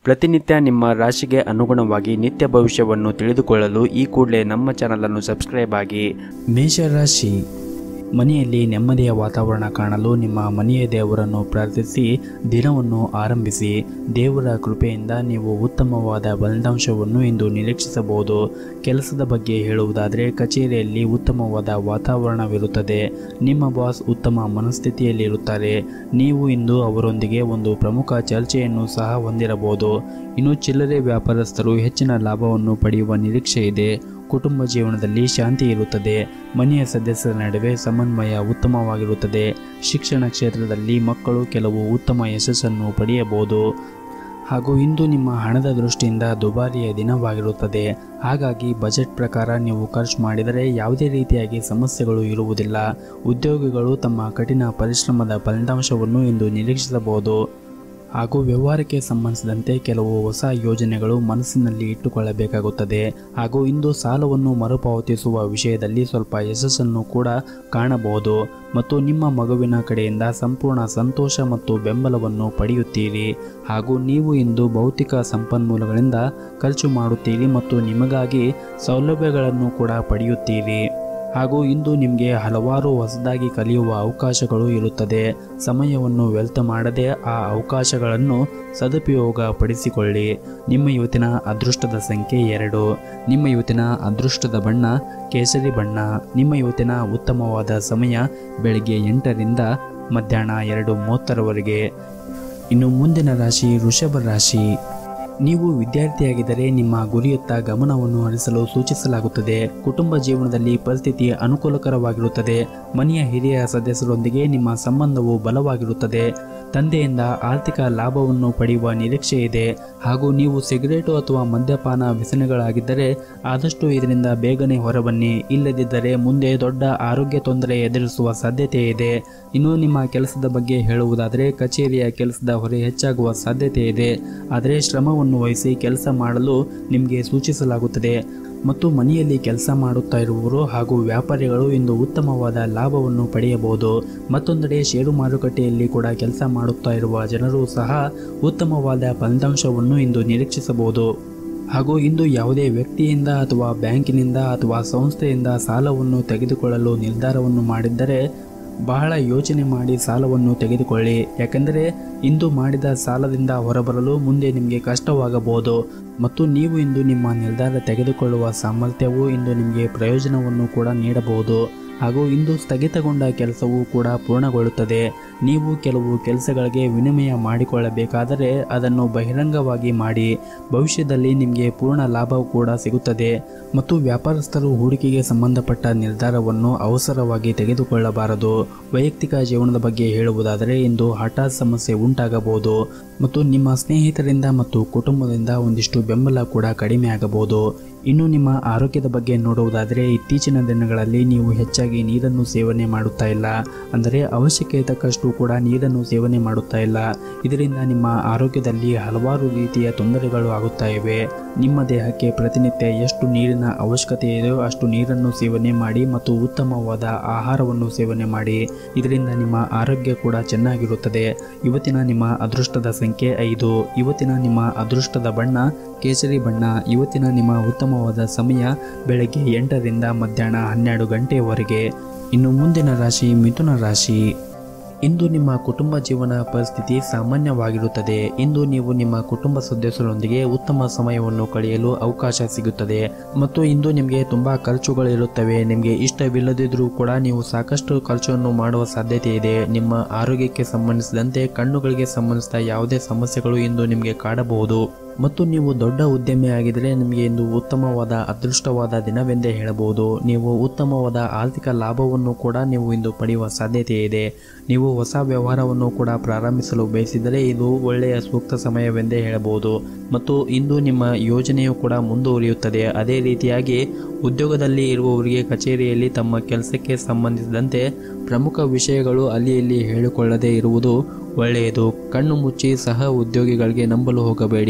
ಪ್ರತಿನಿತ್ಯ ನಿಮ್ಮ ರಾಶಿಗೆ ಅನುಗುಣವಾಗಿ ನಿತ್ಯ ಭವಿಷ್ಯವನ್ನು ತಿಳಿದುಕೊಳ್ಳಲು ಈ ಕೂಡಲೇ ನಮ್ಮ ಚಾನಲನ್ನು ಸಬ್ಸ್ಕ್ರೈಬ್ ಆಗಿ ಮೇಷರಾಶಿ ಮನೆಯಲ್ಲಿ ನೆಮ್ಮದಿಯ ವಾತಾವರಣ ಕಾಣಲು ನಿಮ್ಮ ಮನೆಯ ದೇವರನ್ನು ಪ್ರಾರ್ಥಿಸಿ ದಿನವನ್ನು ಆರಂಭಿಸಿ ದೇವರ ಕೃಪೆಯಿಂದ ನೀವು ಉತ್ತಮವಾದ ಫಲಿತಾಂಶವನ್ನು ಇಂದು ನಿರೀಕ್ಷಿಸಬಹುದು ಕೆಲಸದ ಬಗ್ಗೆ ಹೇಳುವುದಾದರೆ ಕಚೇರಿಯಲ್ಲಿ ಉತ್ತಮವಾದ ವಾತಾವರಣವಿರುತ್ತದೆ ನಿಮ್ಮ ಬಾಸ್ ಉತ್ತಮ ಮನಸ್ಥಿತಿಯಲ್ಲಿರುತ್ತಾರೆ ನೀವು ಇಂದು ಅವರೊಂದಿಗೆ ಒಂದು ಪ್ರಮುಖ ಚರ್ಚೆಯನ್ನು ಸಹ ಹೊಂದಿರಬಹುದು ಇನ್ನು ಚಿಲ್ಲರೆ ವ್ಯಾಪಾರಸ್ಥರು ಹೆಚ್ಚಿನ ಲಾಭವನ್ನು ಪಡೆಯುವ ನಿರೀಕ್ಷೆ ಇದೆ ಕುಟುಂಬ ಜೀವನದಲ್ಲಿ ಶಾಂತಿ ಇರುತ್ತದೆ ಮನೆಯ ಸದಸ್ಯರ ನಡುವೆ ಸಮನ್ವಯ ಉತ್ತಮವಾಗಿರುತ್ತದೆ ಶಿಕ್ಷಣ ಕ್ಷೇತ್ರದಲ್ಲಿ ಮಕ್ಕಳು ಕೆಲವು ಉತ್ತಮ ಯಶಸ್ಸನ್ನು ಪಡೆಯಬಹುದು ಹಾಗೂ ಇಂದು ನಿಮ್ಮ ಹಣದ ದೃಷ್ಟಿಯಿಂದ ದುಬಾರಿಯ ದಿನವಾಗಿರುತ್ತದೆ ಹಾಗಾಗಿ ಬಜೆಟ್ ಪ್ರಕಾರ ನೀವು ಖರ್ಚು ಮಾಡಿದರೆ ಯಾವುದೇ ರೀತಿಯಾಗಿ ಸಮಸ್ಯೆಗಳು ಇರುವುದಿಲ್ಲ ಉದ್ಯೋಗಿಗಳು ತಮ್ಮ ಕಠಿಣ ಪರಿಶ್ರಮದ ಫಲಿತಾಂಶವನ್ನು ಇಂದು ನಿರೀಕ್ಷಿಸಬಹುದು ಹಾಗೂ ವ್ಯವಹಾರಕ್ಕೆ ಸಂಬಂಧಿಸಿದಂತೆ ಕೆಲವು ಹೊಸ ಯೋಜನೆಗಳು ಮನಸ್ಸಿನಲ್ಲಿ ಇಟ್ಟುಕೊಳ್ಳಬೇಕಾಗುತ್ತದೆ ಹಾಗೂ ಇಂದು ಸಾಲವನ್ನು ಮರುಪಾವತಿಸುವ ವಿಷಯದಲ್ಲಿ ಸ್ವಲ್ಪ ಯಶಸ್ಸನ್ನು ಕೂಡ ಕಾಣಬಹುದು ಮತ್ತು ನಿಮ್ಮ ಮಗುವಿನ ಕಡೆಯಿಂದ ಸಂಪೂರ್ಣ ಸಂತೋಷ ಮತ್ತು ಬೆಂಬಲವನ್ನು ಪಡೆಯುತ್ತೀರಿ ಹಾಗೂ ನೀವು ಇಂದು ಭೌತಿಕ ಸಂಪನ್ಮೂಲಗಳಿಂದ ಖರ್ಚು ಮಾಡುತ್ತೀರಿ ಮತ್ತು ನಿಮಗಾಗಿ ಸೌಲಭ್ಯಗಳನ್ನು ಕೂಡ ಪಡೆಯುತ್ತೀರಿ ಹಾಗೂ ಇಂದು ನಿಮಗೆ ಹಲವಾರು ಹೊಸದಾಗಿ ಕಲಿಯುವ ಅವಕಾಶಗಳು ಇರುತ್ತದೆ ಸಮಯವನ್ನು ವ್ಯರ್ಥ ಮಾಡದೆ ಆ ಅವಕಾಶಗಳನ್ನು ಸದುಪಯೋಗ ಪಡಿಸಿಕೊಳ್ಳಿ ನಿಮ್ಮ ಇವತ್ತಿನ ಅದೃಷ್ಟದ ಸಂಖ್ಯೆ ಎರಡು ನಿಮ್ಮ ಇವತ್ತಿನ ಅದೃಷ್ಟದ ಬಣ್ಣ ಕೇಸರಿ ಬಣ್ಣ ನಿಮ್ಮ ಇವತ್ತಿನ ಉತ್ತಮವಾದ ಸಮಯ ಬೆಳಗ್ಗೆ ಎಂಟರಿಂದ ಮಧ್ಯಾಹ್ನ ಎರಡು ಮೂವತ್ತರವರೆಗೆ ಇನ್ನು ಮುಂದಿನ ರಾಶಿ ವೃಷಭ ರಾಶಿ ನೀವು ವಿದ್ಯಾರ್ಥಿಯಾಗಿದ್ದರೆ ನಿಮ್ಮ ಗುರಿಯತ್ತ ಗಮನವನ್ನು ಹರಿಸಲು ಸೂಚಿಸಲಾಗುತ್ತದೆ ಕುಟುಂಬ ಜೀವನದಲ್ಲಿ ಪರಿಸ್ಥಿತಿ ಅನುಕೂಲಕರವಾಗಿರುತ್ತದೆ ಮನೆಯ ಹಿರಿಯ ಸದಸ್ಯರೊಂದಿಗೆ ನಿಮ್ಮ ಸಂಬಂಧವು ಬಲವಾಗಿರುತ್ತದೆ ತಂದೆಯಿಂದ ಆರ್ಥಿಕ ಲಾಭವನ್ನು ಪಡೆಯುವ ನಿರೀಕ್ಷೆ ಇದೆ ಹಾಗೂ ನೀವು ಸಿಗರೇಟು ಅಥವಾ ಮದ್ಯಪಾನ ವ್ಯಸನಗಳಾಗಿದ್ದರೆ ಆದಷ್ಟು ಇದರಿಂದ ಬೇಗನೆ ಹೊರಬನ್ನಿ ಇಲ್ಲದಿದ್ದರೆ ಮುಂದೆ ದೊಡ್ಡ ಆರೋಗ್ಯ ತೊಂದರೆ ಎದುರಿಸುವ ಸಾಧ್ಯತೆ ಇದೆ ಇನ್ನು ನಿಮ್ಮ ಕೆಲಸದ ಬಗ್ಗೆ ಹೇಳುವುದಾದರೆ ಕಚೇರಿಯ ಕೆಲಸದ ಹೊರೆ ಹೆಚ್ಚಾಗುವ ಸಾಧ್ಯತೆ ಇದೆ ಆದರೆ ಶ್ರಮವನ್ನು ವಹಿಸಿ ಕೆಲಸ ಮಾಡಲು ನಿಮಗೆ ಸೂಚಿಸಲಾಗುತ್ತದೆ ಮತ್ತು ಮನೆಯಲ್ಲಿ ಕೆಲಸ ಮಾಡುತ್ತಾ ಇರುವವರು ಹಾಗೂ ವ್ಯಾಪಾರಿಗಳು ಇಂದು ಉತ್ತಮವಾದ ಲಾಭವನ್ನು ಪಡೆಯಬಹುದು ಮತ್ತೊಂದೆಡೆ ಷೇರು ಮಾರುಕಟ್ಟೆಯಲ್ಲಿ ಕೂಡ ಕೆಲಸ ಮಾಡುತ್ತಾ ಇರುವ ಜನರು ಸಹ ಉತ್ತಮವಾದ ಫಲಿತಾಂಶವನ್ನು ಇಂದು ನಿರೀಕ್ಷಿಸಬಹುದು ಹಾಗೂ ಇಂದು ಯಾವುದೇ ವ್ಯಕ್ತಿಯಿಂದ ಅಥವಾ ಬ್ಯಾಂಕಿನಿಂದ ಅಥವಾ ಸಂಸ್ಥೆಯಿಂದ ಸಾಲವನ್ನು ತೆಗೆದುಕೊಳ್ಳಲು ನಿರ್ಧಾರವನ್ನು ಮಾಡಿದ್ದರೆ ಬಹಳ ಯೋಚನೆ ಮಾಡಿ ಸಾಲವನ್ನು ತೆಗೆದುಕೊಳ್ಳಿ ಯಾಕೆಂದರೆ ಇಂದು ಮಾಡಿದ ಸಾಲದಿಂದ ಹೊರಬರಲು ಮುಂದೆ ನಿಮಗೆ ಕಷ್ಟವಾಗಬಹುದು ಮತ್ತು ನೀವು ಇಂದು ನಿಮ್ಮ ನಿರ್ಧಾರ ತೆಗೆದುಕೊಳ್ಳುವ ಸಾಮರ್ಥ್ಯವು ಇಂದು ನಿಮಗೆ ಪ್ರಯೋಜನವನ್ನು ಕೂಡ ನೀಡಬಹುದು ಹಾಗೂ ಇಂದು ಸ್ಥಗಿತಗೊಂಡ ಕೆಲಸವು ಕೂಡ ಪೂರ್ಣಗೊಳ್ಳುತ್ತದೆ ನೀವು ಕೆಲವು ಕೆಲಸಗಳಿಗೆ ವಿನಿಮಯ ಮಾಡಿಕೊಳ್ಳಬೇಕಾದರೆ ಅದನ್ನು ಬಹಿರಂಗವಾಗಿ ಮಾಡಿ ಭವಿಷ್ಯದಲ್ಲಿ ನಿಮಗೆ ಪೂರ್ಣ ಲಾಭವು ಕೂಡ ಸಿಗುತ್ತದೆ ಮತ್ತು ವ್ಯಾಪಾರಸ್ಥರು ಹೂಡಿಕೆಗೆ ಸಂಬಂಧಪಟ್ಟ ನಿರ್ಧಾರವನ್ನು ಅವಸರವಾಗಿ ತೆಗೆದುಕೊಳ್ಳಬಾರದು ವೈಯಕ್ತಿಕ ಜೀವನದ ಬಗ್ಗೆ ಹೇಳುವುದಾದರೆ ಇಂದು ಹಠಾತ್ ಸಮಸ್ಯೆ ಉಂಟಾಗಬಹುದು ಮತ್ತು ನಿಮ್ಮ ಸ್ನೇಹಿತರಿಂದ ಮತ್ತು ಕುಟುಂಬದಿಂದ ಒಂದಿಷ್ಟು ಬೆಂಬಲ ಕೂಡ ಕಡಿಮೆ ಆಗಬಹುದು ಇನ್ನು ನಿಮ್ಮ ಆರೋಗ್ಯದ ಬಗ್ಗೆ ನೋಡುವುದಾದರೆ ಇತ್ತೀಚಿನ ದಿನಗಳಲ್ಲಿ ನೀವು ಹೆಚ್ಚಾಗಿ ನೀರನ್ನು ಸೇವನೆ ಮಾಡುತ್ತಾ ಇಲ್ಲ ಅಂದರೆ ಅವಶ್ಯಕ್ಕೆ ತಕ್ಕಷ್ಟು ಕೂಡ ನೀರನ್ನು ಸೇವನೆ ಮಾಡುತ್ತಾ ಇಲ್ಲ ಇದರಿಂದ ನಿಮ್ಮ ಆರೋಗ್ಯದಲ್ಲಿ ಹಲವಾರು ರೀತಿಯ ತೊಂದರೆಗಳು ಆಗುತ್ತಾ ಇವೆ ನಿಮ್ಮ ದೇಹಕ್ಕೆ ಪ್ರತಿನಿತ್ಯ ಎಷ್ಟು ನೀರಿನ ಅವಶ್ಯಕತೆ ಇದೆಯೋ ಅಷ್ಟು ನೀರನ್ನು ಸೇವನೆ ಮಾಡಿ ಮತ್ತು ಉತ್ತಮವಾದ ಆಹಾರವನ್ನು ಸೇವನೆ ಮಾಡಿ ಇದರಿಂದ ನಿಮ್ಮ ಆರೋಗ್ಯ ಕೂಡ ಚೆನ್ನಾಗಿರುತ್ತದೆ ಇವತ್ತಿನ ನಿಮ್ಮ ಅದೃಷ್ಟದ ಸಂಖ್ಯೆ ಐದು ಇವತ್ತಿನ ನಿಮ್ಮ ಅದೃಷ್ಟದ ಬಣ್ಣ ಕೇಸರಿ ಬಣ್ಣ ಇವತ್ತಿನ ನಿಮ್ಮ ಉತ್ತಮವಾದ ಸಮಯ ಬೆಳಗ್ಗೆ ಎಂಟರಿಂದ ಮಧ್ಯಾಹ್ನ ಹನ್ನೆರಡು ಗಂಟೆಯವರೆಗೆ ಇನ್ನು ಮುಂದಿನ ರಾಶಿ ಮಿಥುನ ರಾಶಿ ಇಂದು ನಿಮ್ಮ ಕುಟುಂಬ ಜೀವನ ಪರಿಸ್ಥಿತಿ ಸಾಮಾನ್ಯವಾಗಿರುತ್ತದೆ ಇಂದು ನೀವು ನಿಮ್ಮ ಕುಟುಂಬ ಸದಸ್ಯರೊಂದಿಗೆ ಉತ್ತಮ ಸಮಯವನ್ನು ಕಳೆಯಲು ಅವಕಾಶ ಸಿಗುತ್ತದೆ ಮತ್ತು ಇಂದು ನಿಮಗೆ ತುಂಬ ಖರ್ಚುಗಳಿರುತ್ತವೆ ನಿಮಗೆ ಇಷ್ಟವಿಲ್ಲದಿದ್ದರೂ ಕೂಡ ನೀವು ಸಾಕಷ್ಟು ಖರ್ಚನ್ನು ಮಾಡುವ ಸಾಧ್ಯತೆ ಇದೆ ನಿಮ್ಮ ಆರೋಗ್ಯಕ್ಕೆ ಸಂಬಂಧಿಸಿದಂತೆ ಕಣ್ಣುಗಳಿಗೆ ಸಂಬಂಧಿಸಿದ ಯಾವುದೇ ಸಮಸ್ಯೆಗಳು ಇಂದು ನಿಮಗೆ ಕಾಡಬಹುದು ಮತ್ತು ನೀವು ದೊಡ್ಡ ಉದ್ಯಮಿಯಾಗಿದ್ದರೆ ನಿಮಗೆ ಇಂದು ಉತ್ತಮವಾದ ಅದೃಷ್ಟವಾದ ದಿನವೆಂದೇ ಹೇಳಬಹುದು ನೀವು ಉತ್ತಮವಾದ ಆರ್ಥಿಕ ಲಾಭವನ್ನು ಕೂಡ ನೀವು ಇಂದು ಪಡೆಯುವ ಸಾಧ್ಯತೆ ಇದೆ ನೀವು ಹೊಸ ವ್ಯವಹಾರವನ್ನು ಕೂಡ ಪ್ರಾರಂಭಿಸಲು ಬಯಸಿದರೆ ಇದು ಒಳ್ಳೆಯ ಸೂಕ್ತ ಸಮಯವೆಂದೇ ಹೇಳಬಹುದು ಮತ್ತು ಇಂದು ನಿಮ್ಮ ಯೋಜನೆಯು ಕೂಡ ಮುಂದುವರಿಯುತ್ತದೆ ಅದೇ ರೀತಿಯಾಗಿ ಉದ್ಯೋಗದಲ್ಲಿ ಇರುವವರಿಗೆ ಕಚೇರಿಯಲ್ಲಿ ತಮ್ಮ ಕೆಲಸಕ್ಕೆ ಸಂಬಂಧಿಸಿದಂತೆ ಪ್ರಮುಖ ವಿಷಯಗಳು ಅಲ್ಲಿ ಇಲ್ಲಿ ಹೇಳಿಕೊಳ್ಳದೇ ಇರುವುದು ಒಳ್ಳೆಯದು ಕಣ್ಣು ಮುಚ್ಚಿ ಸಹ ಉದ್ಯೋಗಿಗಳಿಗೆ ನಂಬಲು ಹೋಗಬೇಡಿ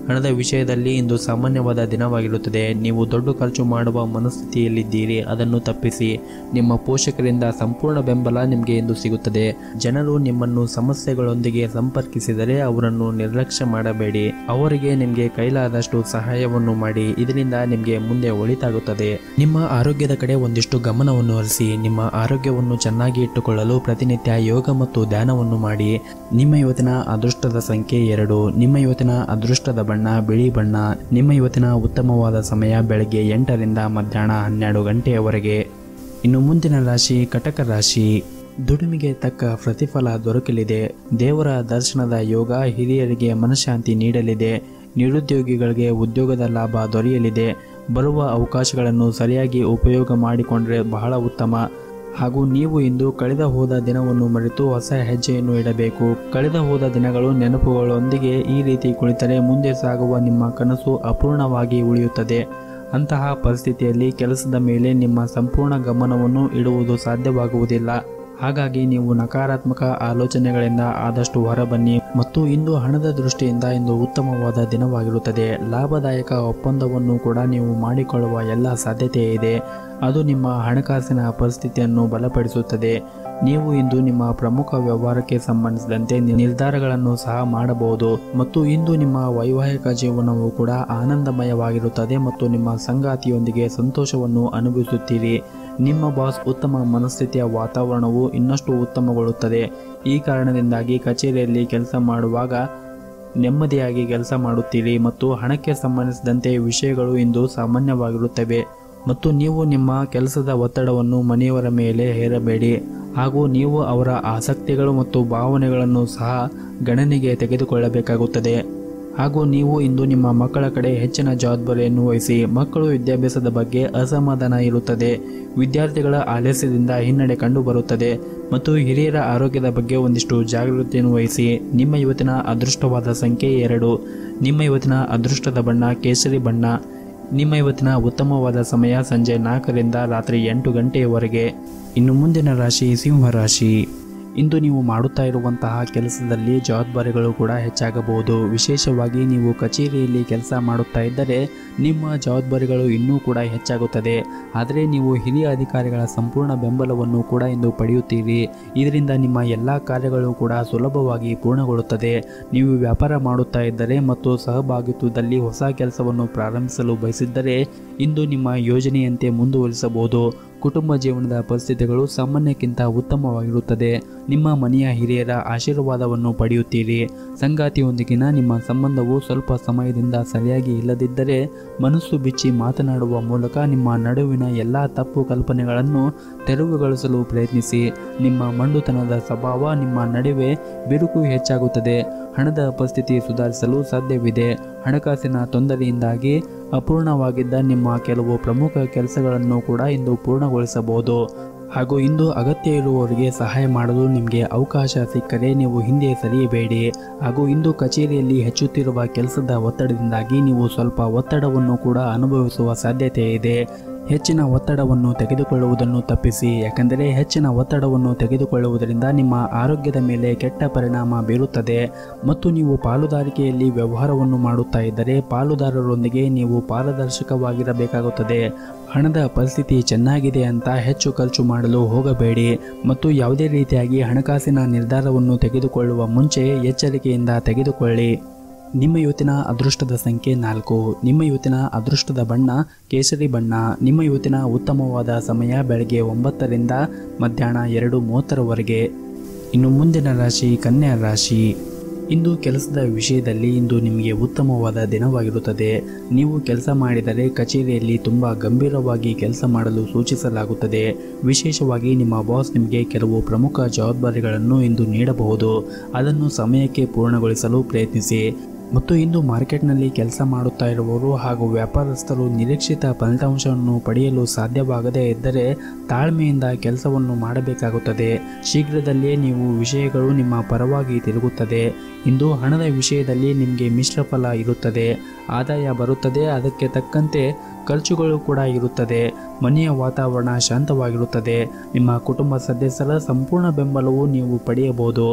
ಹಣದ ವಿಷಯದಲ್ಲಿ ಇಂದು ಸಾಮಾನ್ಯವಾದ ದಿನವಾಗಿರುತ್ತದೆ ನೀವು ದೊಡ್ಡ ಖರ್ಚು ಮಾಡುವ ಮನಸ್ಥಿತಿಯಲ್ಲಿದ್ದೀರಿ ಅದನ್ನು ತಪ್ಪಿಸಿ ನಿಮ್ಮ ಪೋಷಕರಿಂದ ಸಂಪೂರ್ಣ ಬೆಂಬಲ ನಿಮಗೆ ಇಂದು ಸಿಗುತ್ತದೆ ಜನರು ನಿಮ್ಮನ್ನು ಸಮಸ್ಯೆಗಳೊಂದಿಗೆ ಸಂಪರ್ಕಿಸಿದರೆ ಅವರನ್ನು ನಿರ್ಲಕ್ಷ್ಯ ಮಾಡಬೇಡಿ ಅವರಿಗೆ ನಿಮಗೆ ಕೈಲಾದಷ್ಟು ಸಹಾಯವನ್ನು ಮಾಡಿ ಇದರಿಂದ ನಿಮಗೆ ಮುಂದೆ ಒಳಿತಾಗುತ್ತದೆ ನಿಮ್ಮ ಆರೋಗ್ಯದ ಕಡೆ ಒಂದಿಷ್ಟು ಗಮನವನ್ನು ಹರಿಸಿ ನಿಮ್ಮ ಆರೋಗ್ಯವನ್ನು ಚೆನ್ನಾಗಿ ಇಟ್ಟುಕೊಳ್ಳಲು ಪ್ರತಿನಿತ್ಯ ಯೋಗ ಮತ್ತು ಧ್ಯಾನವನ್ನು ಮಾಡಿ ನಿಮ್ಮ ಇವತ್ತಿನ ಅದೃಷ್ಟದ ಸಂಖ್ಯೆ ಎರಡು ನಿಮ್ಮ ಇವತ್ತಿನ ಅದೃಷ್ಟದ ಬಣ್ಣ ಬಿಳಿ ಬಣ್ಣ ನಿಮ್ಮ ಇವತ್ತಿನ ಉತ್ತಮವಾದ ಸಮಯ ಬೆಳಗ್ಗೆ ಎಂಟರಿಂದ ಮಧ್ಯಾಹ್ನ ಹನ್ನೆರಡು ಗಂಟೆಯವರೆಗೆ ಇನ್ನು ಮುಂದಿನ ರಾಶಿ ಕಟಕ ರಾಶಿ ದುಡಿಮೆಗೆ ತಕ್ಕ ಪ್ರತಿಫಲ ದೊರಕಲಿದೆ ದೇವರ ದರ್ಶನದ ಯೋಗ ಹಿರಿಯರಿಗೆ ಮನಃಶಾಂತಿ ನೀಡಲಿದೆ ನಿರುದ್ಯೋಗಿಗಳಿಗೆ ಉದ್ಯೋಗದ ಲಾಭ ದೊರೆಯಲಿದೆ ಬರುವ ಅವಕಾಶಗಳನ್ನು ಸರಿಯಾಗಿ ಉಪಯೋಗ ಮಾಡಿಕೊಂಡ್ರೆ ಬಹಳ ಉತ್ತಮ ಹಾಗೂ ನೀವು ಇಂದು ಕಳೆದ ಹೋದ ದಿನವನ್ನು ಮರೆತು ಹೊಸ ಹೆಜ್ಜೆಯನ್ನು ಇಡಬೇಕು ಕಳೆದ ಹೋದ ದಿನಗಳು ನೆನಪುಗಳೊಂದಿಗೆ ಈ ರೀತಿ ಕುಳಿತರೆ ಮುಂದೆ ಸಾಗುವ ನಿಮ್ಮ ಕನಸು ಅಪೂರ್ಣವಾಗಿ ಉಳಿಯುತ್ತದೆ ಅಂತಹ ಪರಿಸ್ಥಿತಿಯಲ್ಲಿ ಕೆಲಸದ ಮೇಲೆ ನಿಮ್ಮ ಸಂಪೂರ್ಣ ಗಮನವನ್ನು ಇಡುವುದು ಸಾಧ್ಯವಾಗುವುದಿಲ್ಲ ಹಾಗಾಗಿ ನೀವು ನಕಾರಾತ್ಮಕ ಆಲೋಚನೆಗಳಿಂದ ಆದಷ್ಟು ಹೊರಬನ್ನಿ ಮತ್ತು ಇಂದು ಹಣದ ದೃಷ್ಟಿಯಿಂದ ಇಂದು ಉತ್ತಮವಾದ ದಿನವಾಗಿರುತ್ತದೆ ಲಾಭದಾಯಕ ಒಪ್ಪಂದವನ್ನು ಕೂಡ ನೀವು ಮಾಡಿಕೊಳ್ಳುವ ಎಲ್ಲ ಸಾಧ್ಯತೆ ಇದೆ ಅದು ನಿಮ್ಮ ಹಣಕಾಸಿನ ಪರಿಸ್ಥಿತಿಯನ್ನು ಬಲಪಡಿಸುತ್ತದೆ ನೀವು ಇಂದು ನಿಮ್ಮ ಪ್ರಮುಖ ವ್ಯವಹಾರಕ್ಕೆ ಸಂಬಂಧಿಸಿದಂತೆ ನಿರ್ಧಾರಗಳನ್ನು ಸಹ ಮಾಡಬಹುದು ಮತ್ತು ಇಂದು ನಿಮ್ಮ ವೈವಾಹಿಕ ಜೀವನವು ಕೂಡ ಆನಂದಮಯವಾಗಿರುತ್ತದೆ ಮತ್ತು ನಿಮ್ಮ ಸಂಗಾತಿಯೊಂದಿಗೆ ಸಂತೋಷವನ್ನು ಅನುಭವಿಸುತ್ತೀರಿ ನಿಮ್ಮ ಬಾಸ್ ಉತ್ತಮ ಮನಸ್ಥಿತಿಯ ವಾತಾವರಣವು ಇನ್ನಷ್ಟು ಉತ್ತಮಗೊಳ್ಳುತ್ತದೆ ಈ ಕಾರಣದಿಂದಾಗಿ ಕಚೇರಿಯಲ್ಲಿ ಕೆಲಸ ಮಾಡುವಾಗ ನೆಮ್ಮದಿಯಾಗಿ ಕೆಲಸ ಮಾಡುತ್ತೀರಿ ಮತ್ತು ಹಣಕ್ಕೆ ಸಂಬಂಧಿಸಿದಂತೆ ವಿಷಯಗಳು ಇಂದು ಸಾಮಾನ್ಯವಾಗಿರುತ್ತವೆ ಮತ್ತು ನೀವು ನಿಮ್ಮ ಕೆಲಸದ ಒತ್ತಡವನ್ನು ಮನೆಯವರ ಮೇಲೆ ಹೇರಬೇಡಿ ಹಾಗೂ ನೀವು ಅವರ ಆಸಕ್ತಿಗಳು ಮತ್ತು ಭಾವನೆಗಳನ್ನು ಸಹ ಗಣನೆಗೆ ತೆಗೆದುಕೊಳ್ಳಬೇಕಾಗುತ್ತದೆ ಹಾಗೂ ನೀವು ಇಂದು ನಿಮ್ಮ ಮಕ್ಕಳ ಕಡೆ ಹೆಚ್ಚಿನ ಜವಾಬ್ದಾರಿಯನ್ನು ವಹಿಸಿ ಮಕ್ಕಳು ವಿದ್ಯಾಭ್ಯಾಸದ ಬಗ್ಗೆ ಅಸಮಾಧಾನ ಇರುತ್ತದೆ ವಿದ್ಯಾರ್ಥಿಗಳ ಆಲಸ್ಯದಿಂದ ಹಿನ್ನಡೆ ಕಂಡುಬರುತ್ತದೆ ಮತ್ತು ಹಿರಿಯರ ಆರೋಗ್ಯದ ಬಗ್ಗೆ ಒಂದಿಷ್ಟು ಜಾಗೃತಿಯನ್ನು ವಹಿಸಿ ನಿಮ್ಮ ಇವತ್ತಿನ ಅದೃಷ್ಟವಾದ ಸಂಖ್ಯೆ ಎರಡು ನಿಮ್ಮ ಇವತ್ತಿನ ಅದೃಷ್ಟದ ಬಣ್ಣ ಕೇಸರಿ ಬಣ್ಣ ನಿಮ್ಮ ಇವತ್ತಿನ ಉತ್ತಮವಾದ ಸಮಯ ಸಂಜೆ ನಾಲ್ಕರಿಂದ ರಾತ್ರಿ ಎಂಟು ಗಂಟೆಯವರೆಗೆ ಇನ್ನು ಮುಂದಿನ ರಾಶಿ ಸಿಂಹ ರಾಶಿ ಇಂದು ನೀವು ಮಾಡುತ್ತಾ ಇರುವಂತಹ ಕೆಲಸದಲ್ಲಿ ಜವಾಬ್ದಾರಿಗಳು ಕೂಡ ಹೆಚ್ಚಾಗಬಹುದು ವಿಶೇಷವಾಗಿ ನೀವು ಕಚೇರಿಯಲ್ಲಿ ಕೆಲಸ ಮಾಡುತ್ತಾ ಇದ್ದರೆ ನಿಮ್ಮ ಜವಾಬ್ದಾರಿಗಳು ಇನ್ನೂ ಕೂಡ ಹೆಚ್ಚಾಗುತ್ತದೆ ಆದರೆ ನೀವು ಹಿರಿಯ ಅಧಿಕಾರಿಗಳ ಸಂಪೂರ್ಣ ಬೆಂಬಲವನ್ನು ಕೂಡ ಇಂದು ಪಡೆಯುತ್ತೀರಿ ಇದರಿಂದ ನಿಮ್ಮ ಎಲ್ಲ ಕಾರ್ಯಗಳು ಕೂಡ ಸುಲಭವಾಗಿ ಪೂರ್ಣಗೊಳ್ಳುತ್ತದೆ ನೀವು ವ್ಯಾಪಾರ ಮಾಡುತ್ತಾ ಇದ್ದರೆ ಮತ್ತು ಸಹಭಾಗಿತ್ವದಲ್ಲಿ ಹೊಸ ಕೆಲಸವನ್ನು ಪ್ರಾರಂಭಿಸಲು ಬಯಸಿದ್ದರೆ ಇಂದು ನಿಮ್ಮ ಯೋಜನೆಯಂತೆ ಮುಂದುವರಿಸಬಹುದು ಕುಟುಂಬ ಜೀವನದ ಪರಿಸ್ಥಿತಿಗಳು ಸಾಮಾನ್ಯಕ್ಕಿಂತ ಉತ್ತಮವಾಗಿರುತ್ತದೆ ನಿಮ್ಮ ಮನೆಯ ಹಿರಿಯರ ಆಶೀರ್ವಾದವನ್ನು ಪಡೆಯುತ್ತೀರಿ ಸಂಗಾತಿಯೊಂದಿಗಿನ ನಿಮ್ಮ ಸಂಬಂಧವು ಸ್ವಲ್ಪ ಸಮಯದಿಂದ ಸರಿಯಾಗಿ ಇಲ್ಲದಿದ್ದರೆ ಮನಸ್ಸು ಬಿಚ್ಚಿ ಮಾತನಾಡುವ ಮೂಲಕ ನಿಮ್ಮ ನಡುವಿನ ಎಲ್ಲ ತಪ್ಪು ಕಲ್ಪನೆಗಳನ್ನು ತೆರವುಗೊಳಿಸಲು ಪ್ರಯತ್ನಿಸಿ ನಿಮ್ಮ ಮಂಡುತನದ ಸ್ವಭಾವ ನಿಮ್ಮ ನಡುವೆ ಬಿರುಕು ಹೆಚ್ಚಾಗುತ್ತದೆ ಹಣದ ಪರಿಸ್ಥಿತಿ ಸುಧಾರಿಸಲು ಸಾಧ್ಯವಿದೆ ಹಣಕಾಸಿನ ತೊಂದರೆಯಿಂದಾಗಿ ಅಪೂರ್ಣವಾಗಿದ್ದ ನಿಮ್ಮ ಕೆಲವು ಪ್ರಮುಖ ಕೆಲಸಗಳನ್ನು ಕೂಡ ಇಂದು ಪೂರ್ಣಗೊಳಿಸಬಹುದು ಹಾಗೂ ಇಂದು ಅಗತ್ಯ ಇರುವವರಿಗೆ ಸಹಾಯ ಮಾಡಲು ನಿಮಗೆ ಅವಕಾಶ ಸಿಕ್ಕರೆ ನೀವು ಹಿಂದೆ ಸರಿಯಬೇಡಿ ಹಾಗೂ ಇಂದು ಕಚೇರಿಯಲ್ಲಿ ಹೆಚ್ಚುತ್ತಿರುವ ಕೆಲಸದ ಒತ್ತಡದಿಂದಾಗಿ ನೀವು ಸ್ವಲ್ಪ ಒತ್ತಡವನ್ನು ಕೂಡ ಅನುಭವಿಸುವ ಸಾಧ್ಯತೆ ಇದೆ ಹೆಚ್ಚಿನ ಒತ್ತಡವನ್ನು ತೆಗೆದುಕೊಳ್ಳುವುದನ್ನು ತಪ್ಪಿಸಿ ಯಾಕೆಂದರೆ ಹೆಚ್ಚಿನ ಒತ್ತಡವನ್ನು ತೆಗೆದುಕೊಳ್ಳುವುದರಿಂದ ನಿಮ್ಮ ಆರೋಗ್ಯದ ಮೇಲೆ ಕೆಟ್ಟ ಪರಿಣಾಮ ಬೀರುತ್ತದೆ ಮತ್ತು ನೀವು ಪಾಲುದಾರಿಕೆಯಲ್ಲಿ ವ್ಯವಹಾರವನ್ನು ಮಾಡುತ್ತಾ ಇದ್ದರೆ ಪಾಲುದಾರರೊಂದಿಗೆ ನೀವು ಪಾರದರ್ಶಕವಾಗಿರಬೇಕಾಗುತ್ತದೆ ಹಣದ ಪರಿಸ್ಥಿತಿ ಚೆನ್ನಾಗಿದೆ ಅಂತ ಹೆಚ್ಚು ಖರ್ಚು ಮಾಡಲು ಹೋಗಬೇಡಿ ಮತ್ತು ಯಾವುದೇ ರೀತಿಯಾಗಿ ಹಣಕಾಸಿನ ನಿರ್ಧಾರವನ್ನು ತೆಗೆದುಕೊಳ್ಳುವ ಮುಂಚೆ ಎಚ್ಚರಿಕೆಯಿಂದ ತೆಗೆದುಕೊಳ್ಳಿ ನಿಮ್ಮ ಇವತ್ತಿನ ಅದೃಷ್ಟದ ಸಂಖ್ಯೆ ನಾಲ್ಕು ನಿಮ್ಮ ಇವತ್ತಿನ ಅದೃಷ್ಟದ ಬಣ್ಣ ಕೇಸರಿ ಬಣ್ಣ ನಿಮ್ಮ ಇವತ್ತಿನ ಉತ್ತಮವಾದ ಸಮಯ ಬೆಳಗ್ಗೆ ಒಂಬತ್ತರಿಂದ ಮಧ್ಯಾಹ್ನ ಎರಡು ಮೂವತ್ತರವರೆಗೆ ಇನ್ನು ಮುಂದಿನ ರಾಶಿ ಕನ್ಯಾ ರಾಶಿ ಇಂದು ಕೆಲಸದ ವಿಷಯದಲ್ಲಿ ಇಂದು ನಿಮಗೆ ಉತ್ತಮವಾದ ದಿನವಾಗಿರುತ್ತದೆ ನೀವು ಕೆಲಸ ಮಾಡಿದರೆ ಕಚೇರಿಯಲ್ಲಿ ತುಂಬ ಗಂಭೀರವಾಗಿ ಕೆಲಸ ಮಾಡಲು ಸೂಚಿಸಲಾಗುತ್ತದೆ ವಿಶೇಷವಾಗಿ ನಿಮ್ಮ ಬಾಸ್ ನಿಮಗೆ ಕೆಲವು ಪ್ರಮುಖ ಜವಾಬ್ದಾರಿಗಳನ್ನು ಇಂದು ನೀಡಬಹುದು ಅದನ್ನು ಸಮಯಕ್ಕೆ ಪೂರ್ಣಗೊಳಿಸಲು ಪ್ರಯತ್ನಿಸಿ ಮತ್ತು ಇಂದು ಮಾರ್ಕೆಟ್ನಲ್ಲಿ ಕೆಲಸ ಮಾಡುತ್ತಾ ಇರುವವರು ಹಾಗೂ ವ್ಯಾಪಾರಸ್ಥರು ನಿರೀಕ್ಷಿತ ಫಲಿತಾಂಶವನ್ನು ಪಡೆಯಲು ಸಾಧ್ಯವಾಗದೇ ಇದ್ದರೆ ತಾಳ್ಮೆಯಿಂದ ಕೆಲಸವನ್ನು ಮಾಡಬೇಕಾಗುತ್ತದೆ ಶೀಘ್ರದಲ್ಲಿಯೇ ನೀವು ವಿಷಯಗಳು ನಿಮ್ಮ ಪರವಾಗಿ ತಿರುಗುತ್ತದೆ ಇಂದು ಹಣದ ವಿಷಯದಲ್ಲಿ ನಿಮಗೆ ಮಿಶ್ರ ಫಲ ಇರುತ್ತದೆ ಆದಾಯ ಬರುತ್ತದೆ ಅದಕ್ಕೆ ತಕ್ಕಂತೆ ಖರ್ಚುಗಳು ಕೂಡ ಇರುತ್ತದೆ ಮನೆಯ ವಾತಾವರಣ ಶಾಂತವಾಗಿರುತ್ತದೆ ನಿಮ್ಮ ಕುಟುಂಬ ಸದಸ್ಯರ ಸಂಪೂರ್ಣ ಬೆಂಬಲವು ನೀವು ಪಡೆಯಬಹುದು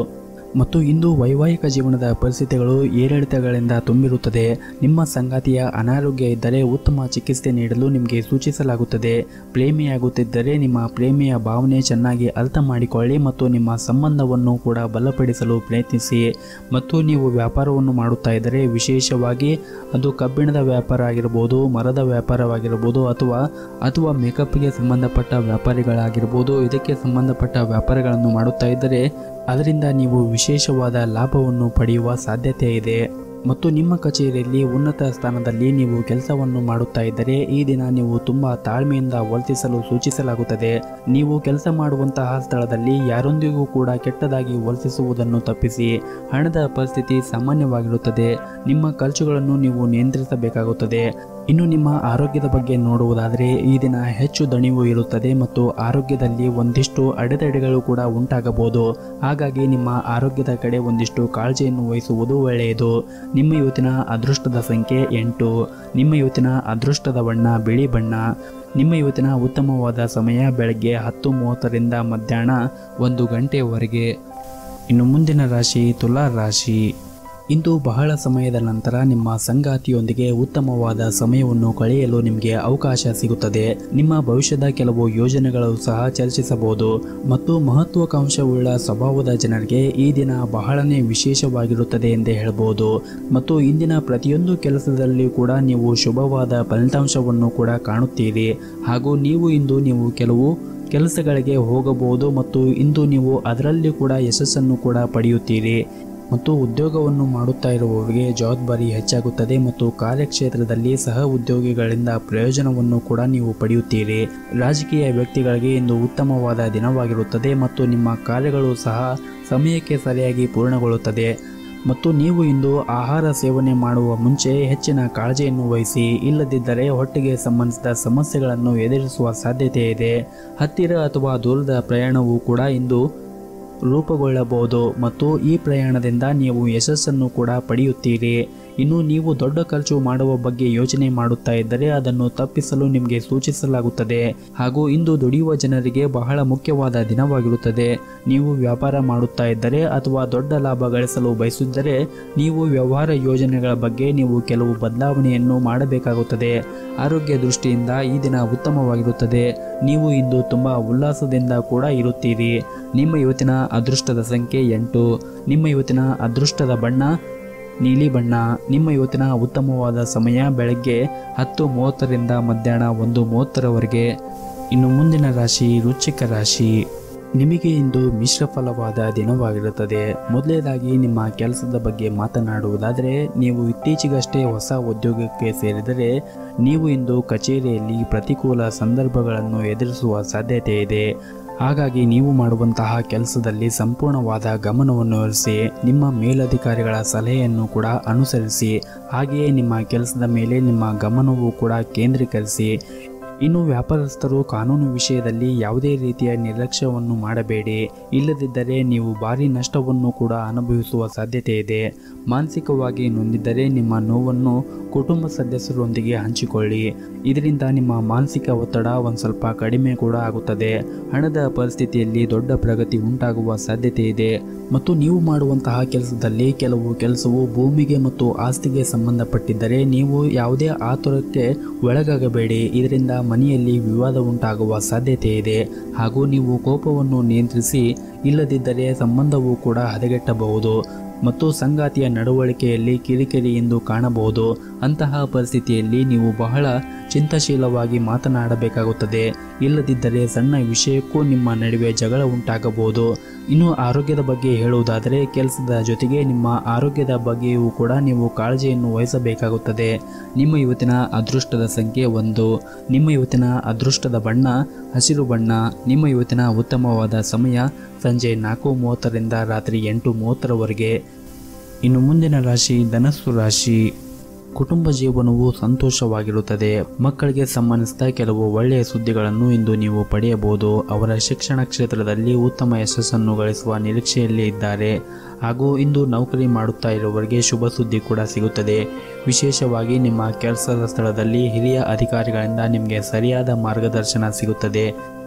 ಮತ್ತು ಇಂದು ವೈವಾಹಿಕ ಜೀವನದ ಪರಿಸ್ಥಿತಿಗಳು ಏರಿಳಿತಗಳಿಂದ ತುಂಬಿರುತ್ತದೆ ನಿಮ್ಮ ಸಂಗಾತಿಯ ಅನಾರೋಗ್ಯ ಇದ್ದರೆ ಉತ್ತಮ ಚಿಕಿತ್ಸೆ ನೀಡಲು ನಿಮಗೆ ಸೂಚಿಸಲಾಗುತ್ತದೆ ಪ್ರೇಮಿಯಾಗುತ್ತಿದ್ದರೆ ನಿಮ್ಮ ಪ್ರೇಮಿಯ ಭಾವನೆ ಚೆನ್ನಾಗಿ ಅರ್ಥ ಮಾಡಿಕೊಳ್ಳಿ ಮತ್ತು ನಿಮ್ಮ ಸಂಬಂಧವನ್ನು ಕೂಡ ಬಲಪಡಿಸಲು ಪ್ರಯತ್ನಿಸಿ ಮತ್ತು ನೀವು ವ್ಯಾಪಾರವನ್ನು ಮಾಡುತ್ತಾ ಇದ್ದರೆ ವಿಶೇಷವಾಗಿ ಅದು ಕಬ್ಬಿಣದ ವ್ಯಾಪಾರ ಆಗಿರ್ಬೋದು ಮರದ ವ್ಯಾಪಾರವಾಗಿರ್ಬೋದು ಅಥವಾ ಅಥವಾ ಮೇಕಪ್ಗೆ ಸಂಬಂಧಪಟ್ಟ ವ್ಯಾಪಾರಿಗಳಾಗಿರ್ಬೋದು ಇದಕ್ಕೆ ಸಂಬಂಧಪಟ್ಟ ವ್ಯಾಪಾರಗಳನ್ನು ಮಾಡುತ್ತಾ ಇದ್ದರೆ ಅದರಿಂದ ನೀವು ವಿಶೇಷವಾದ ಲಾಭವನ್ನು ಪಡೆಯುವ ಸಾಧ್ಯತೆ ಇದೆ ಮತ್ತು ನಿಮ್ಮ ಕಚೇರಿಯಲ್ಲಿ ಉನ್ನತ ಸ್ಥಾನದಲ್ಲಿ ನೀವು ಕೆಲಸವನ್ನು ಮಾಡುತ್ತಾ ಇದ್ದರೆ ಈ ದಿನ ನೀವು ತುಂಬ ತಾಳ್ಮೆಯಿಂದ ವರ್ತಿಸಲು ಸೂಚಿಸಲಾಗುತ್ತದೆ ನೀವು ಕೆಲಸ ಮಾಡುವಂತಹ ಸ್ಥಳದಲ್ಲಿ ಯಾರೊಂದಿಗೂ ಕೂಡ ಕೆಟ್ಟದಾಗಿ ವರ್ತಿಸುವುದನ್ನು ತಪ್ಪಿಸಿ ಹಣದ ಪರಿಸ್ಥಿತಿ ಸಾಮಾನ್ಯವಾಗಿರುತ್ತದೆ ನಿಮ್ಮ ಖರ್ಚುಗಳನ್ನು ನೀವು ನಿಯಂತ್ರಿಸಬೇಕಾಗುತ್ತದೆ ಇನ್ನು ನಿಮ್ಮ ಆರೋಗ್ಯದ ಬಗ್ಗೆ ನೋಡುವುದಾದರೆ ಈ ದಿನ ಹೆಚ್ಚು ದಣಿವು ಇರುತ್ತದೆ ಮತ್ತು ಆರೋಗ್ಯದಲ್ಲಿ ಒಂದಿಷ್ಟು ಅಡೆತಡೆಗಳು ಕೂಡ ಉಂಟಾಗಬಹುದು ಹಾಗಾಗಿ ನಿಮ್ಮ ಆರೋಗ್ಯದ ಕಡೆ ಒಂದಿಷ್ಟು ಕಾಳಜಿಯನ್ನು ವಹಿಸುವುದು ಒಳ್ಳೆಯದು ನಿಮ್ಮ ಇವತ್ತಿನ ಅದೃಷ್ಟದ ಸಂಖ್ಯೆ ಎಂಟು ನಿಮ್ಮ ಇವತ್ತಿನ ಅದೃಷ್ಟದ ಬಣ್ಣ ಬಿಳಿ ಬಣ್ಣ ನಿಮ್ಮ ಇವತ್ತಿನ ಉತ್ತಮವಾದ ಸಮಯ ಬೆಳಗ್ಗೆ ಹತ್ತು ಮೂವತ್ತರಿಂದ ಮಧ್ಯಾಹ್ನ ಒಂದು ಗಂಟೆಯವರೆಗೆ ಇನ್ನು ಮುಂದಿನ ರಾಶಿ ತುಲಾ ರಾಶಿ ಇಂದು ಬಹಳ ಸಮಯದ ನಂತರ ನಿಮ್ಮ ಸಂಗಾತಿಯೊಂದಿಗೆ ಉತ್ತಮವಾದ ಸಮಯವನ್ನು ಕಳೆಯಲು ನಿಮಗೆ ಅವಕಾಶ ಸಿಗುತ್ತದೆ ನಿಮ್ಮ ಭವಿಷ್ಯದ ಕೆಲವು ಯೋಜನೆಗಳು ಸಹ ಚರ್ಚಿಸಬಹುದು ಮತ್ತು ಮಹತ್ವಾಕಾಂಕ್ಷವುಳ್ಳ ಸ್ವಭಾವದ ಜನರಿಗೆ ಈ ದಿನ ಬಹಳನೇ ವಿಶೇಷವಾಗಿರುತ್ತದೆ ಎಂದೇ ಹೇಳಬಹುದು ಮತ್ತು ಇಂದಿನ ಪ್ರತಿಯೊಂದು ಕೆಲಸದಲ್ಲಿ ಕೂಡ ನೀವು ಶುಭವಾದ ಫಲಿತಾಂಶವನ್ನು ಕೂಡ ಕಾಣುತ್ತೀರಿ ಹಾಗೂ ನೀವು ಇಂದು ನೀವು ಕೆಲವು ಕೆಲಸಗಳಿಗೆ ಹೋಗಬಹುದು ಮತ್ತು ಇಂದು ನೀವು ಅದರಲ್ಲಿ ಕೂಡ ಯಶಸ್ಸನ್ನು ಕೂಡ ಪಡೆಯುತ್ತೀರಿ ಮತ್ತು ಉದ್ಯೋಗವನ್ನು ಮಾಡುತ್ತಾ ಇರುವವರಿಗೆ ಜವಾಬ್ದಾರಿ ಹೆಚ್ಚಾಗುತ್ತದೆ ಮತ್ತು ಕಾರ್ಯಕ್ಷೇತ್ರದಲ್ಲಿ ಸಹ ಉದ್ಯೋಗಿಗಳಿಂದ ಪ್ರಯೋಜನವನ್ನು ಕೂಡ ನೀವು ಪಡೆಯುತ್ತೀರಿ ರಾಜಕೀಯ ವ್ಯಕ್ತಿಗಳಿಗೆ ಇಂದು ಉತ್ತಮವಾದ ದಿನವಾಗಿರುತ್ತದೆ ಮತ್ತು ನಿಮ್ಮ ಕಾರ್ಯಗಳು ಸಹ ಸಮಯಕ್ಕೆ ಸರಿಯಾಗಿ ಪೂರ್ಣಗೊಳ್ಳುತ್ತದೆ ಮತ್ತು ನೀವು ಇಂದು ಆಹಾರ ಸೇವನೆ ಮಾಡುವ ಮುಂಚೆ ಹೆಚ್ಚಿನ ಕಾಳಜಿಯನ್ನು ವಹಿಸಿ ಇಲ್ಲದಿದ್ದರೆ ಹೊಟ್ಟೆಗೆ ಸಂಬಂಧಿಸಿದ ಸಮಸ್ಯೆಗಳನ್ನು ಎದುರಿಸುವ ಸಾಧ್ಯತೆ ಇದೆ ಹತ್ತಿರ ಅಥವಾ ದೂರದ ಪ್ರಯಾಣವೂ ಕೂಡ ಇಂದು ರೂಪುಗೊಳ್ಳಬಹುದು ಮತ್ತು ಈ ಪ್ರಯಾಣದಿಂದ ನೀವು ಯಶಸ್ಸನ್ನು ಕೂಡ ಪಡೆಯುತ್ತೀರಿ ಇನ್ನು ನೀವು ದೊಡ್ಡ ಖರ್ಚು ಮಾಡುವ ಬಗ್ಗೆ ಯೋಚನೆ ಮಾಡುತ್ತಾ ಇದ್ದರೆ ಅದನ್ನು ತಪ್ಪಿಸಲು ನಿಮಗೆ ಸೂಚಿಸಲಾಗುತ್ತದೆ ಹಾಗೂ ಇಂದು ದುಡಿಯುವ ಜನರಿಗೆ ಬಹಳ ಮುಖ್ಯವಾದ ದಿನವಾಗಿರುತ್ತದೆ ನೀವು ವ್ಯಾಪಾರ ಮಾಡುತ್ತಾ ಇದ್ದರೆ ಅಥವಾ ದೊಡ್ಡ ಲಾಭ ಗಳಿಸಲು ಬಯಸಿದ್ದರೆ ನೀವು ವ್ಯವಹಾರ ಯೋಜನೆಗಳ ಬಗ್ಗೆ ನೀವು ಕೆಲವು ಬದಲಾವಣೆಯನ್ನು ಮಾಡಬೇಕಾಗುತ್ತದೆ ಆರೋಗ್ಯ ದೃಷ್ಟಿಯಿಂದ ಈ ದಿನ ಉತ್ತಮವಾಗಿರುತ್ತದೆ ನೀವು ಇಂದು ತುಂಬ ಉಲ್ಲಾಸದಿಂದ ಕೂಡ ಇರುತ್ತೀರಿ ನಿಮ್ಮ ಇವತ್ತಿನ ಅದೃಷ್ಟದ ಸಂಖ್ಯೆ ಎಂಟು ನಿಮ್ಮ ಇವತ್ತಿನ ಅದೃಷ್ಟದ ಬಣ್ಣ ನೀಲಿ ಬಣ್ಣ ನಿಮ್ಮ ಇವತ್ತಿನ ಉತ್ತಮವಾದ ಸಮಯ ಬೆಳಗ್ಗೆ ಹತ್ತು ಮೂವತ್ತರಿಂದ ಮಧ್ಯಾಹ್ನ ಒಂದು ಮೂವತ್ತರವರೆಗೆ ಇನ್ನು ಮುಂದಿನ ರಾಶಿ ವೃಶ್ಚಿಕ ರಾಶಿ ನಿಮಗೆ ಇಂದು ಮಿಶ್ರ ಫಲವಾದ ದಿನವಾಗಿರುತ್ತದೆ ಮೊದಲನೇದಾಗಿ ನಿಮ್ಮ ಕೆಲಸದ ಬಗ್ಗೆ ಮಾತನಾಡುವುದಾದರೆ ನೀವು ಇತ್ತೀಚೆಗಷ್ಟೇ ಹೊಸ ಉದ್ಯೋಗಕ್ಕೆ ಸೇರಿದರೆ ನೀವು ಇಂದು ಕಚೇರಿಯಲ್ಲಿ ಪ್ರತಿಕೂಲ ಸಂದರ್ಭಗಳನ್ನು ಎದುರಿಸುವ ಸಾಧ್ಯತೆ ಇದೆ ಹಾಗಾಗಿ ನೀವು ಮಾಡುವಂತಹ ಕೆಲಸದಲ್ಲಿ ಸಂಪೂರ್ಣವಾದ ಗಮನವನ್ನು ಹರಿಸಿ ನಿಮ್ಮ ಮೇಲಧಿಕಾರಿಗಳ ಸಲಹೆಯನ್ನು ಕೂಡ ಅನುಸರಿಸಿ ಹಾಗೆಯೇ ನಿಮ್ಮ ಕೆಲಸದ ಮೇಲೆ ನಿಮ್ಮ ಗಮನವು ಕೂಡ ಕೇಂದ್ರೀಕರಿಸಿ ಇನ್ನು ವ್ಯಾಪಾರಸ್ಥರು ಕಾನೂನು ವಿಷಯದಲ್ಲಿ ಯಾವುದೇ ರೀತಿಯ ನಿರ್ಲಕ್ಷ್ಯವನ್ನು ಮಾಡಬೇಡಿ ಇಲ್ಲದಿದ್ದರೆ ನೀವು ಭಾರಿ ನಷ್ಟವನ್ನು ಕೂಡ ಅನುಭವಿಸುವ ಸಾಧ್ಯತೆ ಇದೆ ಮಾನಸಿಕವಾಗಿ ನೊಂದಿದ್ದರೆ ನಿಮ್ಮ ನೋವನ್ನು ಕುಟುಂಬ ಸದಸ್ಯರೊಂದಿಗೆ ಹಂಚಿಕೊಳ್ಳಿ ಇದರಿಂದ ನಿಮ್ಮ ಮಾನಸಿಕ ಒತ್ತಡ ಒಂದು ಸ್ವಲ್ಪ ಕಡಿಮೆ ಕೂಡ ಆಗುತ್ತದೆ ಹಣದ ಪರಿಸ್ಥಿತಿಯಲ್ಲಿ ದೊಡ್ಡ ಪ್ರಗತಿ ಉಂಟಾಗುವ ಸಾಧ್ಯತೆ ಇದೆ ಮತ್ತು ನೀವು ಮಾಡುವಂತಹ ಕೆಲಸದಲ್ಲಿ ಕೆಲವು ಕೆಲಸವು ಭೂಮಿಗೆ ಮತ್ತು ಆಸ್ತಿಗೆ ಸಂಬಂಧಪಟ್ಟಿದ್ದರೆ ನೀವು ಯಾವುದೇ ಆತುರಕ್ಕೆ ಒಳಗಾಗಬೇಡಿ ಇದರಿಂದ ಮನೆಯಲ್ಲಿ ವಿವಾದ ಉಂಟಾಗುವ ಸಾಧ್ಯತೆ ಇದೆ ಹಾಗೂ ನೀವು ಕೋಪವನ್ನು ನಿಯಂತ್ರಿಸಿ ಇಲ್ಲದಿದ್ದರೆ ಸಂಬಂಧವು ಕೂಡ ಹದಗೆಟ್ಟಬಹುದು ಮತ್ತು ಸಂಗಾತಿಯ ನಡವಳಿಕೆಯಲ್ಲಿ ಕಿರಿಕಿರಿ ಎಂದು ಕಾಣಬಹುದು ಅಂತಹ ಪರಿಸ್ಥಿತಿಯಲ್ಲಿ ನೀವು ಬಹಳ ಚಿಂತಾಶೀಲವಾಗಿ ಮಾತನಾಡಬೇಕಾಗುತ್ತದೆ ಇಲ್ಲದಿದ್ದರೆ ಸಣ್ಣ ವಿಷಯಕ್ಕೂ ನಿಮ್ಮ ನಡುವೆ ಜಗಳ ಉಂಟಾಗಬಹುದು ಇನ್ನು ಆರೋಗ್ಯದ ಬಗ್ಗೆ ಹೇಳುವುದಾದರೆ ಕೆಲಸದ ಜೊತೆಗೆ ನಿಮ್ಮ ಆರೋಗ್ಯದ ಬಗ್ಗೆಯೂ ಕೂಡ ನೀವು ಕಾಳಜಿಯನ್ನು ವಹಿಸಬೇಕಾಗುತ್ತದೆ ನಿಮ್ಮ ಇವತ್ತಿನ ಅದೃಷ್ಟದ ಸಂಖ್ಯೆ ಒಂದು ನಿಮ್ಮ ಇವತ್ತಿನ ಅದೃಷ್ಟದ ಬಣ್ಣ ಹಸಿರು ಬಣ್ಣ ನಿಮ್ಮ ಇವತ್ತಿನ ಉತ್ತಮವಾದ ಸಮಯ ಸಂಜೆ ನಾಲ್ಕು ಮೂವತ್ತರಿಂದ ರಾತ್ರಿ ಎಂಟು ಮೂವತ್ತರವರೆಗೆ ಇನ್ನು ಮುಂದಿನ ರಾಶಿ ಧನಸ್ಸು ರಾಶಿ ಕುಟುಂಬ ಜೀವನವು ಸಂತೋಷವಾಗಿರುತ್ತದೆ ಮಕ್ಕಳಿಗೆ ಸಂಬಂಧಿಸಿದ ಕೆಲವು ಒಳ್ಳೆಯ ಸುದ್ದಿಗಳನ್ನು ಇಂದು ನೀವು ಪಡೆಯಬಹುದು ಅವರ ಶಿಕ್ಷಣ ಕ್ಷೇತ್ರದಲ್ಲಿ ಉತ್ತಮ ಯಶಸ್ಸನ್ನು ಗಳಿಸುವ ನಿರೀಕ್ಷೆಯಲ್ಲಿ ಇದ್ದಾರೆ ಹಾಗೂ ಇಂದು ನೌಕರಿ ಮಾಡುತ್ತಾ ಇರುವವರಿಗೆ ಶುಭ ಸುದ್ದಿ ಕೂಡ ಸಿಗುತ್ತದೆ ವಿಶೇಷವಾಗಿ ನಿಮ್ಮ ಕೆಲಸದ ಸ್ಥಳದಲ್ಲಿ ಹಿರಿಯ ಅಧಿಕಾರಿಗಳಿಂದ ನಿಮಗೆ ಸರಿಯಾದ ಮಾರ್ಗದರ್ಶನ ಸಿಗುತ್ತದೆ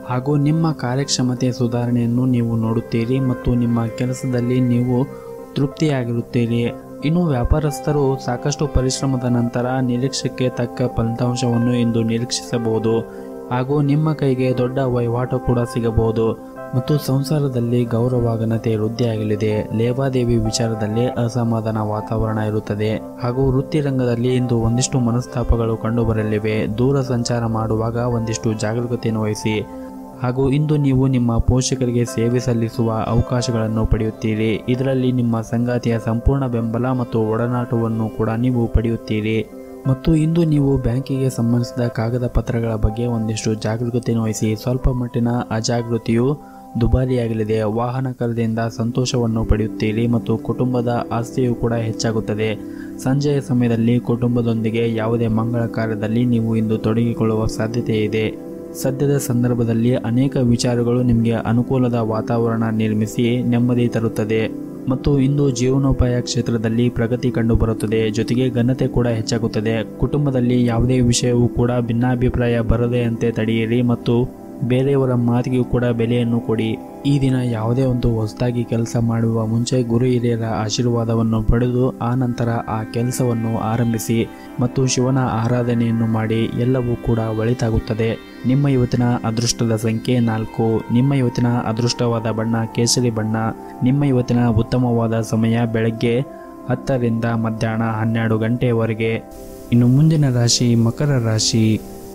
ಹಾಗೂ ನಿಮ್ಮ ಕಾರ್ಯಕ್ಷಮತೆ ಸುಧಾರಣೆಯನ್ನು ನೀವು ನೋಡುತ್ತೀರಿ ಮತ್ತು ನಿಮ್ಮ ಕೆಲಸದಲ್ಲಿ ನೀವು ತೃಪ್ತಿಯಾಗಿರುತ್ತೀರಿ ಇನ್ನು ವ್ಯಾಪಾರಸ್ಥರು ಸಾಕಷ್ಟು ಪರಿಶ್ರಮದ ನಂತರ ನಿರೀಕ್ಷೆಗೆ ತಕ್ಕ ಫಲಿತಾಂಶವನ್ನು ಇಂದು ನಿರೀಕ್ಷಿಸಬಹುದು ಹಾಗೂ ನಿಮ್ಮ ಕೈಗೆ ದೊಡ್ಡ ವಹಿವಾಟು ಕೂಡ ಸಿಗಬಹುದು ಮತ್ತು ಸಂಸಾರದಲ್ಲಿ ಗೌರವ ಘನತೆ ವೃದ್ಧಿಯಾಗಲಿದೆ ಲೇವಾದೇವಿ ವಿಚಾರದಲ್ಲಿ ಅಸಮಾಧಾನ ವಾತಾವರಣ ಇರುತ್ತದೆ ಹಾಗೂ ವೃತ್ತಿ ರಂಗದಲ್ಲಿ ಇಂದು ಒಂದಿಷ್ಟು ಮನಸ್ತಾಪಗಳು ಕಂಡುಬರಲಿವೆ ದೂರ ಸಂಚಾರ ಮಾಡುವಾಗ ಒಂದಿಷ್ಟು ಜಾಗರೂಕತೆಯನ್ನು ವಹಿಸಿ ಹಾಗೂ ಇಂದು ನೀವು ನಿಮ್ಮ ಪೋಷಕರಿಗೆ ಸೇವೆ ಸಲ್ಲಿಸುವ ಅವಕಾಶಗಳನ್ನು ಪಡೆಯುತ್ತೀರಿ ಇದರಲ್ಲಿ ನಿಮ್ಮ ಸಂಗಾತಿಯ ಸಂಪೂರ್ಣ ಬೆಂಬಲ ಮತ್ತು ಒಡನಾಟವನ್ನು ಕೂಡ ನೀವು ಪಡೆಯುತ್ತೀರಿ ಮತ್ತು ಇಂದು ನೀವು ಬ್ಯಾಂಕಿಗೆ ಸಂಬಂಧಿಸಿದ ಕಾಗದ ಪತ್ರಗಳ ಬಗ್ಗೆ ಒಂದಿಷ್ಟು ಜಾಗರೂಕತೆಯನ್ನು ವಹಿಸಿ ಸ್ವಲ್ಪ ಮಟ್ಟಿನ ಅಜಾಗೃತಿಯು ದುಬಾರಿಯಾಗಲಿದೆ ವಾಹನ ಖರೀದಿಯಿಂದ ಸಂತೋಷವನ್ನು ಪಡೆಯುತ್ತೀರಿ ಮತ್ತು ಕುಟುಂಬದ ಆಸ್ತಿಯು ಕೂಡ ಹೆಚ್ಚಾಗುತ್ತದೆ ಸಂಜೆಯ ಸಮಯದಲ್ಲಿ ಕುಟುಂಬದೊಂದಿಗೆ ಯಾವುದೇ ಮಂಗಳ ಕಾರ್ಯದಲ್ಲಿ ನೀವು ಇಂದು ತೊಡಗಿಕೊಳ್ಳುವ ಸಾಧ್ಯತೆ ಇದೆ ಸದ್ಯದ ಸಂದರ್ಭದಲ್ಲಿ ಅನೇಕ ವಿಚಾರಗಳು ನಿಮಗೆ ಅನುಕೂಲದ ವಾತಾವರಣ ನಿರ್ಮಿಸಿ ನೆಮ್ಮದಿ ತರುತ್ತದೆ ಮತ್ತು ಇಂದು ಜೀವನೋಪಾಯ ಕ್ಷೇತ್ರದಲ್ಲಿ ಪ್ರಗತಿ ಕಂಡುಬರುತ್ತದೆ ಜೊತೆಗೆ ಘನತೆ ಕೂಡ ಹೆಚ್ಚಾಗುತ್ತದೆ ಕುಟುಂಬದಲ್ಲಿ ಯಾವುದೇ ವಿಷಯವೂ ಕೂಡ ಭಿನ್ನಾಭಿಪ್ರಾಯ ಬರದೆಯಂತೆ ತಡೆಯಿರಿ ಮತ್ತು ಬೇರೆಯವರ ಮಾತಿಗೂ ಕೂಡ ಬೆಲೆಯನ್ನು ಕೊಡಿ ಈ ದಿನ ಯಾವುದೇ ಒಂದು ಹೊಸದಾಗಿ ಕೆಲಸ ಮಾಡುವ ಮುಂಚೆ ಗುರು ಹಿರಿಯರ ಆಶೀರ್ವಾದವನ್ನು ಪಡೆದು ಆ ನಂತರ ಆ ಕೆಲಸವನ್ನು ಆರಂಭಿಸಿ ಮತ್ತು ಶಿವನ ಆರಾಧನೆಯನ್ನು ಮಾಡಿ ಎಲ್ಲವೂ ಕೂಡ ಒಳಿತಾಗುತ್ತದೆ ನಿಮ್ಮ ಇವತ್ತಿನ ಅದೃಷ್ಟದ ಸಂಖ್ಯೆ ನಾಲ್ಕು ನಿಮ್ಮ ಇವತ್ತಿನ ಅದೃಷ್ಟವಾದ ಬಣ್ಣ ಕೇಸರಿ ಬಣ್ಣ ನಿಮ್ಮ ಇವತ್ತಿನ ಉತ್ತಮವಾದ ಸಮಯ ಬೆಳಗ್ಗೆ ಹತ್ತರಿಂದ ಮಧ್ಯಾಹ್ನ ಹನ್ನೆರಡು ಗಂಟೆಯವರೆಗೆ ಇನ್ನು ಮುಂದಿನ ರಾಶಿ ಮಕರ ರಾಶಿ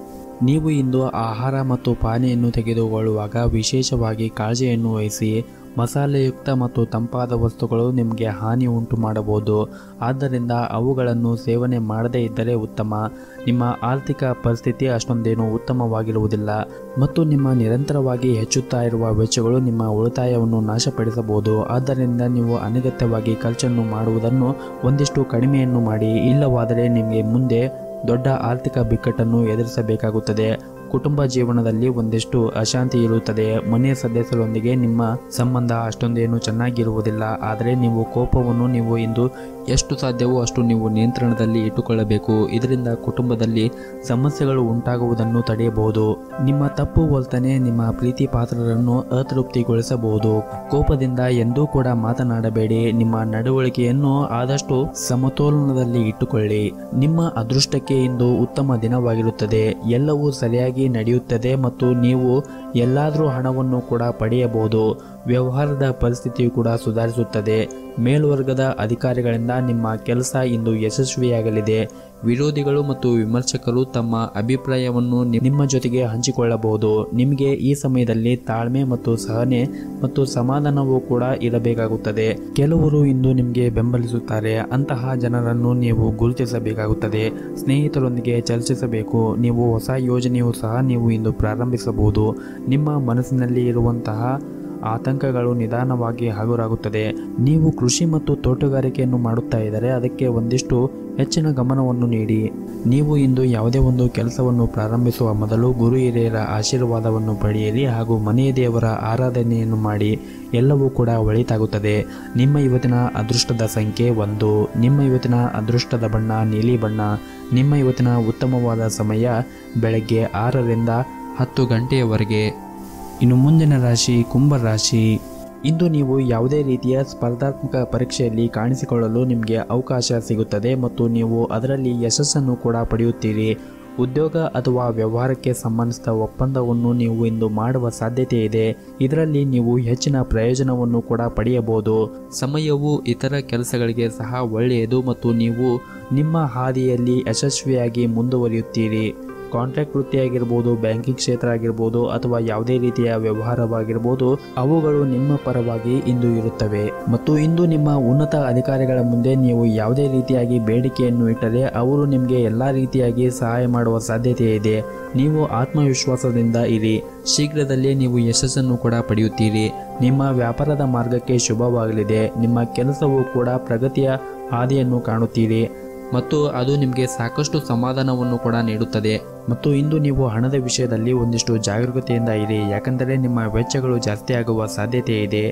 ನೀವು ಇಂದು ಆಹಾರ ಮತ್ತು ಪಾನೀಯನ್ನು ತೆಗೆದುಕೊಳ್ಳುವಾಗ ವಿಶೇಷವಾಗಿ ಕಾಳಜಿಯನ್ನು ವಹಿಸಿ ಮಸಾಲೆಯುಕ್ತ ಮತ್ತು ತಂಪಾದ ವಸ್ತುಗಳು ನಿಮಗೆ ಹಾನಿ ಉಂಟು ಮಾಡಬಹುದು ಆದ್ದರಿಂದ ಅವುಗಳನ್ನು ಸೇವನೆ ಮಾಡದೇ ಇದ್ದರೆ ಉತ್ತಮ ನಿಮ್ಮ ಆರ್ಥಿಕ ಪರಿಸ್ಥಿತಿ ಅಷ್ಟೊಂದೇನು ಉತ್ತಮವಾಗಿರುವುದಿಲ್ಲ ಮತ್ತು ನಿಮ್ಮ ನಿರಂತರವಾಗಿ ಹೆಚ್ಚುತ್ತಾ ಇರುವ ವೆಚ್ಚಗಳು ನಿಮ್ಮ ಉಳಿತಾಯವನ್ನು ನಾಶಪಡಿಸಬಹುದು ಆದ್ದರಿಂದ ನೀವು ಅನಗತ್ಯವಾಗಿ ಖರ್ಚನ್ನು ಮಾಡುವುದನ್ನು ಒಂದಿಷ್ಟು ಕಡಿಮೆಯನ್ನು ಮಾಡಿ ಇಲ್ಲವಾದರೆ ನಿಮಗೆ ಮುಂದೆ ದೊಡ್ಡ ಆರ್ಥಿಕ ಬಿಕ್ಕಟ್ಟನ್ನು ಎದುರಿಸಬೇಕಾಗುತ್ತದೆ ಕುಟುಂಬ ಜೀವನದಲ್ಲಿ ಒಂದಿಷ್ಟು ಅಶಾಂತಿ ಇರುತ್ತದೆ ಮನೆಯ ಸದಸ್ಯರೊಂದಿಗೆ ನಿಮ್ಮ ಸಂಬಂಧ ಅಷ್ಟೊಂದೇನು ಚೆನ್ನಾಗಿರುವುದಿಲ್ಲ ಆದರೆ ನೀವು ಕೋಪವನ್ನು ನೀವು ಇಂದು ಎಷ್ಟು ಸಾಧ್ಯವೋ ಅಷ್ಟು ನೀವು ನಿಯಂತ್ರಣದಲ್ಲಿ ಇಟ್ಟುಕೊಳ್ಳಬೇಕು ಇದರಿಂದ ಕುಟುಂಬದಲ್ಲಿ ಸಮಸ್ಯೆಗಳು ಉಂಟಾಗುವುದನ್ನು ತಡೆಯಬಹುದು ನಿಮ್ಮ ತಪ್ಪು ವರ್ತನೆ ನಿಮ್ಮ ಪ್ರೀತಿ ಪಾತ್ರರನ್ನು ಅತೃಪ್ತಿಗೊಳಿಸಬಹುದು ಕೋಪದಿಂದ ಎಂದೂ ಕೂಡ ಮಾತನಾಡಬೇಡಿ ನಿಮ್ಮ ನಡವಳಿಕೆಯನ್ನು ಆದಷ್ಟು ಸಮತೋಲನದಲ್ಲಿ ಇಟ್ಟುಕೊಳ್ಳಿ ನಿಮ್ಮ ಅದೃಷ್ಟಕ್ಕೆ ಇಂದು ಉತ್ತಮ ದಿನವಾಗಿರುತ್ತದೆ ಎಲ್ಲವೂ ಸರಿಯಾಗಿ ನಡೆಯುತ್ತದೆ ಮತ್ತು ನೀವು ಎಲ್ಲಾದರೂ ಹಣವನ್ನು ಕೂಡ ಪಡೆಯಬಹುದು ವ್ಯವಹಾರದ ಪರಿಸ್ಥಿತಿಯು ಕೂಡ ಸುಧಾರಿಸುತ್ತದೆ ಮೇಲ್ವರ್ಗದ ಅಧಿಕಾರಿಗಳಿಂದ ನಿಮ್ಮ ಕೆಲಸ ಇಂದು ಯಶಸ್ವಿಯಾಗಲಿದೆ ವಿರೋಧಿಗಳು ಮತ್ತು ವಿಮರ್ಶಕರು ತಮ್ಮ ಅಭಿಪ್ರಾಯವನ್ನು ನಿ- ನಿಮ್ಮ ಜೊತೆಗೆ ಹಂಚಿಕೊಳ್ಳಬಹುದು ನಿಮಗೆ ಈ ಸಮಯದಲ್ಲಿ ತಾಳ್ಮೆ ಮತ್ತು ಸಹನೆ ಮತ್ತು ಸಮಾಧಾನವೂ ಕೂಡ ಇರಬೇಕಾಗುತ್ತದೆ ಕೆಲವರು ಇಂದು ನಿಮಗೆ ಬೆಂಬಲಿಸುತ್ತಾರೆ ಅಂತಹ ಜನರನ್ನು ನೀವು ಗುರುತಿಸಬೇಕಾಗುತ್ತದೆ ಸ್ನೇಹಿತರೊಂದಿಗೆ ಚರ್ಚಿಸಬೇಕು ನೀವು ಹೊಸ ಯೋಜನೆಯೂ ಸಹ ನೀವು ಇಂದು ಪ್ರಾರಂಭಿಸಬಹುದು ನಿಮ್ಮ ಮನಸ್ಸಿನಲ್ಲಿ ಇರುವಂತಹ ಆತಂಕಗಳು ನಿಧಾನವಾಗಿ ಹಗುರಾಗುತ್ತದೆ ನೀವು ಕೃಷಿ ಮತ್ತು ತೋಟಗಾರಿಕೆಯನ್ನು ಮಾಡುತ್ತಾ ಇದ್ದರೆ ಅದಕ್ಕೆ ಒಂದಿಷ್ಟು ಹೆಚ್ಚಿನ ಗಮನವನ್ನು ನೀಡಿ ನೀವು ಇಂದು ಯಾವುದೇ ಒಂದು ಕೆಲಸವನ್ನು ಪ್ರಾರಂಭಿಸುವ ಮೊದಲು ಗುರು ಹಿರಿಯರ ಆಶೀರ್ವಾದವನ್ನು ಪಡೆಯಿರಿ ಹಾಗೂ ಮನೆಯ ದೇವರ ಆರಾಧನೆಯನ್ನು ಮಾಡಿ ಎಲ್ಲವೂ ಕೂಡ ಒಳಿತಾಗುತ್ತದೆ ನಿಮ್ಮ ಇವತ್ತಿನ ಅದೃಷ್ಟದ ಸಂಖ್ಯೆ ಒಂದು ನಿಮ್ಮ ಇವತ್ತಿನ ಅದೃಷ್ಟದ ಬಣ್ಣ ನೀಲಿ ಬಣ್ಣ ನಿಮ್ಮ ಇವತ್ತಿನ ಉತ್ತಮವಾದ ಸಮಯ ಬೆಳಗ್ಗೆ ಆರರಿಂದ ಹತ್ತು ಗಂಟೆಯವರೆಗೆ ಇನ್ನು ಮುಂದಿನ ರಾಶಿ ಕುಂಭ ರಾಶಿ ಇಂದು ನೀವು ಯಾವುದೇ ರೀತಿಯ ಸ್ಪರ್ಧಾತ್ಮಕ ಪರೀಕ್ಷೆಯಲ್ಲಿ ಕಾಣಿಸಿಕೊಳ್ಳಲು ನಿಮಗೆ ಅವಕಾಶ ಸಿಗುತ್ತದೆ ಮತ್ತು ನೀವು ಅದರಲ್ಲಿ ಯಶಸ್ಸನ್ನು ಕೂಡ ಪಡೆಯುತ್ತೀರಿ ಉದ್ಯೋಗ ಅಥವಾ ವ್ಯವಹಾರಕ್ಕೆ ಸಂಬಂಧಿಸಿದ ಒಪ್ಪಂದವನ್ನು ನೀವು ಇಂದು ಮಾಡುವ ಸಾಧ್ಯತೆ ಇದೆ ಇದರಲ್ಲಿ ನೀವು ಹೆಚ್ಚಿನ ಪ್ರಯೋಜನವನ್ನು ಕೂಡ ಪಡೆಯಬಹುದು ಸಮಯವು ಇತರ ಕೆಲಸಗಳಿಗೆ ಸಹ ಒಳ್ಳೆಯದು ಮತ್ತು ನೀವು ನಿಮ್ಮ ಹಾದಿಯಲ್ಲಿ ಯಶಸ್ವಿಯಾಗಿ ಮುಂದುವರಿಯುತ್ತೀರಿ ಕಾಂಟ್ರಾಕ್ಟ್ ವೃತ್ತಿಯಾಗಿರ್ಬೋದು ಬ್ಯಾಂಕಿಂಗ್ ಕ್ಷೇತ್ರ ಆಗಿರ್ಬೋದು ಅಥವಾ ಯಾವುದೇ ರೀತಿಯ ವ್ಯವಹಾರವಾಗಿರ್ಬೋದು ಅವುಗಳು ನಿಮ್ಮ ಪರವಾಗಿ ಇಂದು ಇರುತ್ತವೆ ಮತ್ತು ಇಂದು ನಿಮ್ಮ ಉನ್ನತ ಅಧಿಕಾರಿಗಳ ಮುಂದೆ ನೀವು ಯಾವುದೇ ರೀತಿಯಾಗಿ ಬೇಡಿಕೆಯನ್ನು ಇಟ್ಟರೆ ಅವರು ನಿಮಗೆ ಎಲ್ಲ ರೀತಿಯಾಗಿ ಸಹಾಯ ಮಾಡುವ ಸಾಧ್ಯತೆ ಇದೆ ನೀವು ಆತ್ಮವಿಶ್ವಾಸದಿಂದ ಇರಿ ಶೀಘ್ರದಲ್ಲೇ ನೀವು ಯಶಸ್ಸನ್ನು ಕೂಡ ಪಡೆಯುತ್ತೀರಿ ನಿಮ್ಮ ವ್ಯಾಪಾರದ ಮಾರ್ಗಕ್ಕೆ ಶುಭವಾಗಲಿದೆ ನಿಮ್ಮ ಕೆಲಸವು ಕೂಡ ಪ್ರಗತಿಯ ಹಾದಿಯನ್ನು ಕಾಣುತ್ತೀರಿ ಮತ್ತು ಅದು ನಿಮಗೆ ಸಾಕಷ್ಟು ಸಮಾಧಾನವನ್ನು ಕೂಡ ನೀಡುತ್ತದೆ ಮತ್ತು ಇಂದು ನೀವು ಹಣದ ವಿಷಯದಲ್ಲಿ ಒಂದಿಷ್ಟು ಜಾಗರೂಕತೆಯಿಂದ ಇರಿ ಯಾಕಂದರೆ ನಿಮ್ಮ ವೆಚ್ಚಗಳು ಜಾಸ್ತಿ ಆಗುವ ಸಾಧ್ಯತೆ ಇದೆ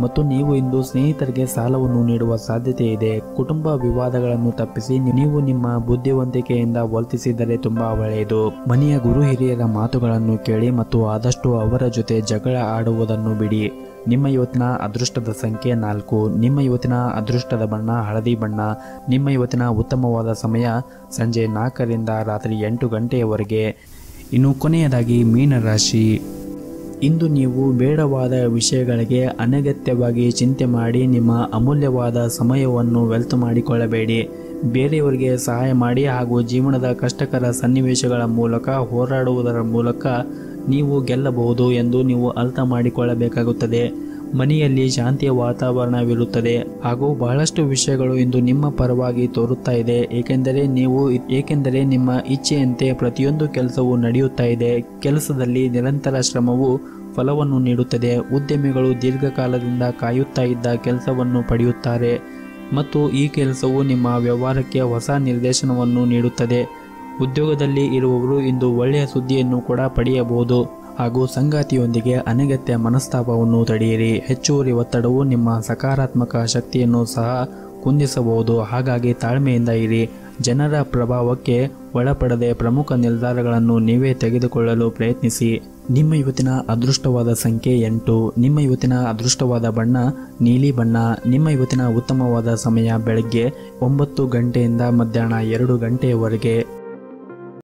ಮತ್ತು ನೀವು ಇಂದು ಸ್ನೇಹಿತರಿಗೆ ಸಾಲವನ್ನು ನೀಡುವ ಸಾಧ್ಯತೆ ಇದೆ ಕುಟುಂಬ ವಿವಾದಗಳನ್ನು ತಪ್ಪಿಸಿ ನೀವು ನಿಮ್ಮ ಬುದ್ಧಿವಂತಿಕೆಯಿಂದ ವರ್ತಿಸಿದರೆ ತುಂಬಾ ಒಳ್ಳೆಯದು ಮನೆಯ ಗುರು ಹಿರಿಯರ ಮಾತುಗಳನ್ನು ಕೇಳಿ ಮತ್ತು ಆದಷ್ಟು ಅವರ ಜೊತೆ ಜಗಳ ಆಡುವುದನ್ನು ಬಿಡಿ ನಿಮ್ಮ ಇವತ್ತಿನ ಅದೃಷ್ಟದ ಸಂಖ್ಯೆ ನಾಲ್ಕು ನಿಮ್ಮ ಇವತ್ತಿನ ಅದೃಷ್ಟದ ಬಣ್ಣ ಹಳದಿ ಬಣ್ಣ ನಿಮ್ಮ ಇವತ್ತಿನ ಉತ್ತಮವಾದ ಸಮಯ ಸಂಜೆ ನಾಲ್ಕರಿಂದ ರಾತ್ರಿ ಎಂಟು ಗಂಟೆಯವರೆಗೆ ಇನ್ನು ಕೊನೆಯದಾಗಿ ಮೀನರಾಶಿ ಇಂದು ನೀವು ಬೇಡವಾದ ವಿಷಯಗಳಿಗೆ ಅನಗತ್ಯವಾಗಿ ಚಿಂತೆ ಮಾಡಿ ನಿಮ್ಮ ಅಮೂಲ್ಯವಾದ ಸಮಯವನ್ನು ವ್ಯರ್ಥ ಮಾಡಿಕೊಳ್ಳಬೇಡಿ ಬೇರೆಯವರಿಗೆ ಸಹಾಯ ಮಾಡಿ ಹಾಗೂ ಜೀವನದ ಕಷ್ಟಕರ ಸನ್ನಿವೇಶಗಳ ಮೂಲಕ ಹೋರಾಡುವುದರ ಮೂಲಕ ನೀವು ಗೆಲ್ಲಬಹುದು ಎಂದು ನೀವು ಅರ್ಥ ಮಾಡಿಕೊಳ್ಳಬೇಕಾಗುತ್ತದೆ ಮನೆಯಲ್ಲಿ ಶಾಂತಿಯ ವಾತಾವರಣವಿರುತ್ತದೆ ಹಾಗೂ ಬಹಳಷ್ಟು ವಿಷಯಗಳು ಇಂದು ನಿಮ್ಮ ಪರವಾಗಿ ತೋರುತ್ತಾ ಇದೆ ಏಕೆಂದರೆ ನೀವು ಏಕೆಂದರೆ ನಿಮ್ಮ ಇಚ್ಛೆಯಂತೆ ಪ್ರತಿಯೊಂದು ಕೆಲಸವು ನಡೆಯುತ್ತಾ ಇದೆ ಕೆಲಸದಲ್ಲಿ ನಿರಂತರ ಶ್ರಮವು ಫಲವನ್ನು ನೀಡುತ್ತದೆ ಉದ್ಯಮಿಗಳು ದೀರ್ಘಕಾಲದಿಂದ ಕಾಯುತ್ತಾ ಇದ್ದ ಕೆಲಸವನ್ನು ಪಡೆಯುತ್ತಾರೆ ಮತ್ತು ಈ ಕೆಲಸವು ನಿಮ್ಮ ವ್ಯವಹಾರಕ್ಕೆ ಹೊಸ ನಿರ್ದೇಶನವನ್ನು ನೀಡುತ್ತದೆ ಉದ್ಯೋಗದಲ್ಲಿ ಇರುವವರು ಇಂದು ಒಳ್ಳೆಯ ಸುದ್ದಿಯನ್ನು ಕೂಡ ಪಡೆಯಬಹುದು ಹಾಗೂ ಸಂಗಾತಿಯೊಂದಿಗೆ ಅನಗತ್ಯ ಮನಸ್ತಾಪವನ್ನು ತಡೆಯಿರಿ ಹೆಚ್ಚುವರಿ ಒತ್ತಡವು ನಿಮ್ಮ ಸಕಾರಾತ್ಮಕ ಶಕ್ತಿಯನ್ನು ಸಹ ಕುಂದಿಸಬಹುದು ಹಾಗಾಗಿ ತಾಳ್ಮೆಯಿಂದ ಇರಿ ಜನರ ಪ್ರಭಾವಕ್ಕೆ ಒಳಪಡದೆ ಪ್ರಮುಖ ನಿರ್ಧಾರಗಳನ್ನು ನೀವೇ ತೆಗೆದುಕೊಳ್ಳಲು ಪ್ರಯತ್ನಿಸಿ ನಿಮ್ಮ ಇವತ್ತಿನ ಅದೃಷ್ಟವಾದ ಸಂಖ್ಯೆ ಎಂಟು ನಿಮ್ಮ ಇವತ್ತಿನ ಅದೃಷ್ಟವಾದ ಬಣ್ಣ ನೀಲಿ ಬಣ್ಣ ನಿಮ್ಮ ಇವತ್ತಿನ ಉತ್ತಮವಾದ ಸಮಯ ಬೆಳಗ್ಗೆ ಒಂಬತ್ತು ಗಂಟೆಯಿಂದ ಮಧ್ಯಾಹ್ನ ಎರಡು ಗಂಟೆಯವರೆಗೆ